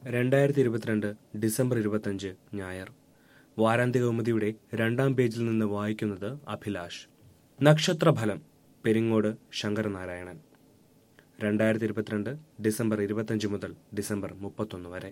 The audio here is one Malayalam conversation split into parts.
രണ്ടായിരത്തി ഇരുപത്തിരണ്ട് ഡിസംബർ ഇരുപത്തഞ്ച് ഞായർ വാരാന്ത്യ കൗമുദിയുടെ രണ്ടാം പേജിൽ നിന്ന് വായിക്കുന്നത് അഭിലാഷ് നക്ഷത്രഫലം പെരിങ്ങോട് ശങ്കരനാരായണൻ രണ്ടായിരത്തി ഇരുപത്തിരണ്ട് ഡിസംബർ ഇരുപത്തഞ്ച് മുതൽ ഡിസംബർ മുപ്പത്തൊന്ന് വരെ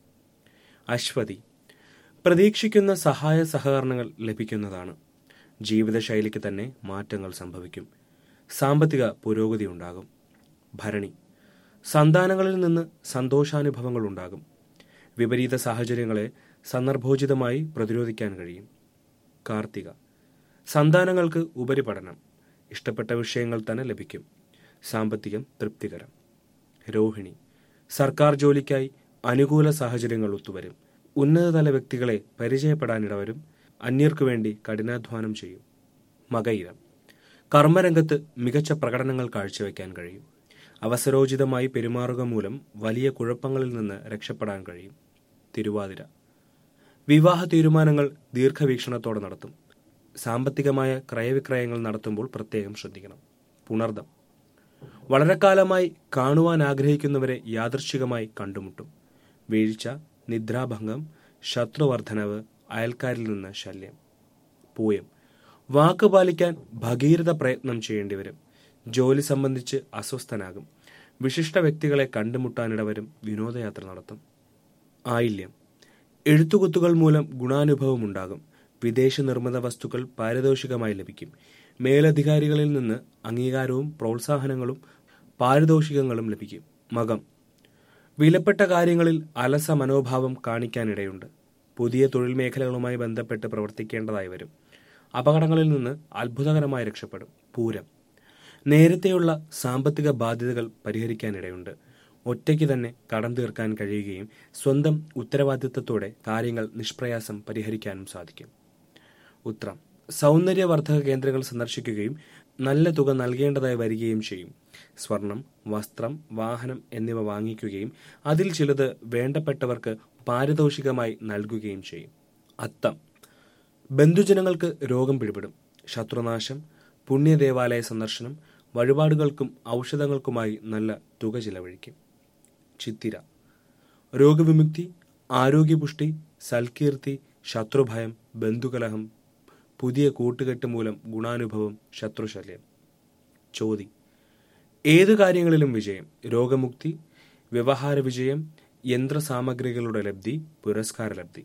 അശ്വതി പ്രതീക്ഷിക്കുന്ന സഹായ സഹകരണങ്ങൾ ലഭിക്കുന്നതാണ് ജീവിതശൈലിക്ക് തന്നെ മാറ്റങ്ങൾ സംഭവിക്കും സാമ്പത്തിക പുരോഗതി ഉണ്ടാകും ഭരണി സന്താനങ്ങളിൽ നിന്ന് സന്തോഷാനുഭവങ്ങൾ ഉണ്ടാകും വിപരീത സാഹചര്യങ്ങളെ സന്ദർഭോചിതമായി പ്രതിരോധിക്കാൻ കഴിയും കാർത്തിക സന്താനങ്ങൾക്ക് ഉപരിപഠനം ഇഷ്ടപ്പെട്ട വിഷയങ്ങൾ തന്നെ ലഭിക്കും സാമ്പത്തികം തൃപ്തികരം രോഹിണി സർക്കാർ ജോലിക്കായി അനുകൂല സാഹചര്യങ്ങൾ ഒത്തുവരും ഉന്നതതല വ്യക്തികളെ പരിചയപ്പെടാനിടവരും അന്യർക്കു വേണ്ടി കഠിനാധ്വാനം ചെയ്യും മകയിരം കർമ്മരംഗത്ത് മികച്ച പ്രകടനങ്ങൾ കാഴ്ചവെക്കാൻ കഴിയും അവസരോചിതമായി പെരുമാറുക മൂലം വലിയ കുഴപ്പങ്ങളിൽ നിന്ന് രക്ഷപ്പെടാൻ കഴിയും തിരുവാതിര വിവാഹ തീരുമാനങ്ങൾ ദീർഘവീക്ഷണത്തോടെ നടത്തും സാമ്പത്തികമായ ക്രയവിക്രയങ്ങൾ നടത്തുമ്പോൾ പ്രത്യേകം ശ്രദ്ധിക്കണം പുണർദം വളരെ കാലമായി കാണുവാൻ ആഗ്രഹിക്കുന്നവരെ യാദൃശ്ചികമായി കണ്ടുമുട്ടും വീഴ്ച നിദ്രാഭംഗം ശത്രുവർദ്ധനവ് അയൽക്കാരിൽ നിന്ന് ശല്യം പൂയം വാക്ക് പാലിക്കാൻ ഭഗീരഥ പ്രയത്നം ചെയ്യേണ്ടി വരും ജോലി സംബന്ധിച്ച് അസ്വസ്ഥനാകും വിശിഷ്ട വ്യക്തികളെ കണ്ടുമുട്ടാനിടവരും വിനോദയാത്ര നടത്തും ആയില്യം എഴുത്തുകുത്തുകൾ മൂലം ഗുണാനുഭവം ഉണ്ടാകും വിദേശ നിർമ്മിത വസ്തുക്കൾ പാരിതോഷികമായി ലഭിക്കും മേലധികാരികളിൽ നിന്ന് അംഗീകാരവും പ്രോത്സാഹനങ്ങളും പാരിതോഷികങ്ങളും ലഭിക്കും മകം വിലപ്പെട്ട കാര്യങ്ങളിൽ അലസ മനോഭാവം കാണിക്കാനിടയുണ്ട് പുതിയ തൊഴിൽ മേഖലകളുമായി ബന്ധപ്പെട്ട് പ്രവർത്തിക്കേണ്ടതായി വരും അപകടങ്ങളിൽ നിന്ന് അത്ഭുതകരമായി രക്ഷപ്പെടും പൂരം നേരത്തെയുള്ള സാമ്പത്തിക ബാധ്യതകൾ പരിഹരിക്കാനിടയുണ്ട് ഒറ്റയ്ക്ക് തന്നെ കടം തീർക്കാൻ കഴിയുകയും സ്വന്തം ഉത്തരവാദിത്തത്തോടെ കാര്യങ്ങൾ നിഷ്പ്രയാസം പരിഹരിക്കാനും സാധിക്കും ഉത്രം സൗന്ദര്യവർദ്ധക കേന്ദ്രങ്ങൾ സന്ദർശിക്കുകയും നല്ല തുക നൽകേണ്ടതായി വരികയും ചെയ്യും സ്വർണം വസ്ത്രം വാഹനം എന്നിവ വാങ്ങിക്കുകയും അതിൽ ചിലത് വേണ്ടപ്പെട്ടവർക്ക് പാരിതോഷികമായി നൽകുകയും ചെയ്യും അത്തം ബന്ധുജനങ്ങൾക്ക് രോഗം പിടിപെടും ശത്രുനാശം പുണ്യദേവാലയ സന്ദർശനം വഴിപാടുകൾക്കും ഔഷധങ്ങൾക്കുമായി നല്ല തുക ചിലവഴിക്കും ചിത്തിര രോഗവിമുക്തി ആരോഗ്യപുഷ്ടി സൽകീർത്തി ശത്രുഭയം ബന്ധുകലഹം പുതിയ കൂട്ടുകെട്ട് മൂലം ഗുണാനുഭവം ശത്രുശല്യം ചോതി ഏതു കാര്യങ്ങളിലും വിജയം രോഗമുക്തി വ്യവഹാര വിജയം യന്ത്രസാമഗ്രികളുടെ ലബ്ധി പുരസ്കാര ലബ്ധി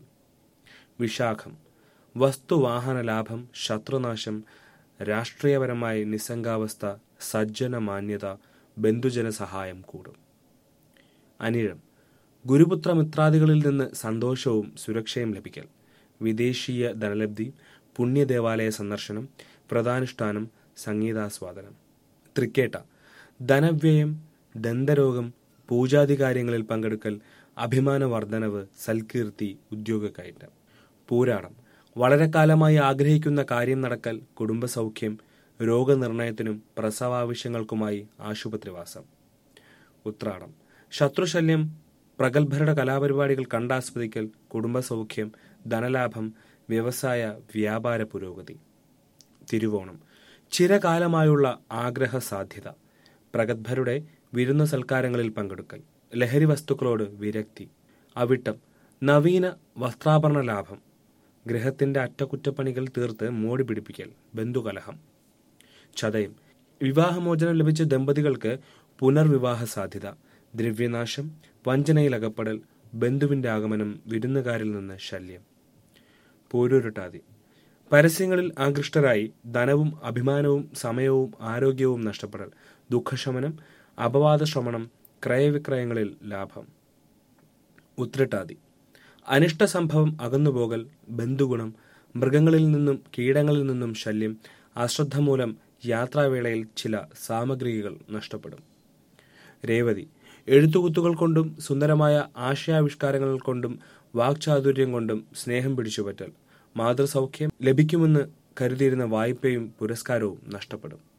വിശാഖം വസ്തുവാഹന ലാഭം ശത്രുനാശം രാഷ്ട്രീയപരമായ നിസ്സംഗാവസ്ഥ സജ്ജന മാന്യത ബന്ധുജന സഹായം കൂടും അനിഴം ഗുരുപുത്ര മിത്രാദികളിൽ നിന്ന് സന്തോഷവും സുരക്ഷയും ലഭിക്കൽ വിദേശീയ ധനലബ്ധി പുണ്യദേവാലയ സന്ദർശനം പ്രധാനുഷ്ഠാനം സംഗീതാസ്വാദനം തൃക്കേട്ട ധനവ്യയം ദന്തരോഗം പൂജാതി കാര്യങ്ങളിൽ പങ്കെടുക്കൽ അഭിമാന വർധനവ് സൽകീർത്തി ഉദ്യോഗക്കയറ്റം പൂരാടം വളരെ കാലമായി ആഗ്രഹിക്കുന്ന കാര്യം നടക്കൽ കുടുംബസൗഖ്യം രോഗനിർണയത്തിനും പ്രസവാവശ്യങ്ങൾക്കുമായി ആശുപത്രിവാസം ഉത്രാടം ശത്രുശല്യം പ്രഗത്ഭരുടെ കലാപരിപാടികൾ കണ്ടാസ്വദിക്കൽ കുടുംബസൗഖ്യം ധനലാഭം വ്യവസായ വ്യാപാര പുരോഗതി തിരുവോണം ചിരകാലമായുള്ള ആഗ്രഹ സാധ്യത പ്രഗത്ഭരുടെ വിരുന്ന സൽക്കാരങ്ങളിൽ പങ്കെടുക്കൽ ലഹരി വസ്തുക്കളോട് വിരക്തി അവിട്ടം നവീന വസ്ത്രാഭരണ ലാഭം ഗൃഹത്തിന്റെ അറ്റകുറ്റപ്പണികൾ തീർത്ത് മോടി പിടിപ്പിക്കൽ ബന്ധുകലഹം ചതയം വിവാഹമോചനം ലഭിച്ച ദമ്പതികൾക്ക് പുനർവിവാഹ സാധ്യത ദ്രവ്യനാശം വഞ്ചനയിലകപ്പെടൽ ബന്ധുവിന്റെ ആഗമനം വിരുന്നുകാരിൽ നിന്ന് ശല്യം പോരൂരുട്ടാതി പരസ്യങ്ങളിൽ ആകൃഷ്ടരായി ധനവും അഭിമാനവും സമയവും ആരോഗ്യവും നഷ്ടപ്പെടൽ ദുഃഖശമനം അപവാദ ശ്രമണം ക്രയവിക്രയങ്ങളിൽ ലാഭം ഉത്രട്ടാതി അനിഷ്ട സംഭവം അകന്നുപോകൽ ബന്ധുഗുണം മൃഗങ്ങളിൽ നിന്നും കീടങ്ങളിൽ നിന്നും ശല്യം അശ്രദ്ധ മൂലം യാത്രാവേളയിൽ ചില സാമഗ്രികൾ നഷ്ടപ്പെടും രേവതി എഴുത്തുകുത്തുകൾ കൊണ്ടും സുന്ദരമായ ആശയാവിഷ്കാരങ്ങൾ കൊണ്ടും വാക്ചാതുര്യം കൊണ്ടും സ്നേഹം പിടിച്ചുപറ്റൽ മാതൃസൗഖ്യം ലഭിക്കുമെന്ന് കരുതിയിരുന്ന വായ്പയും പുരസ്കാരവും നഷ്ടപ്പെടും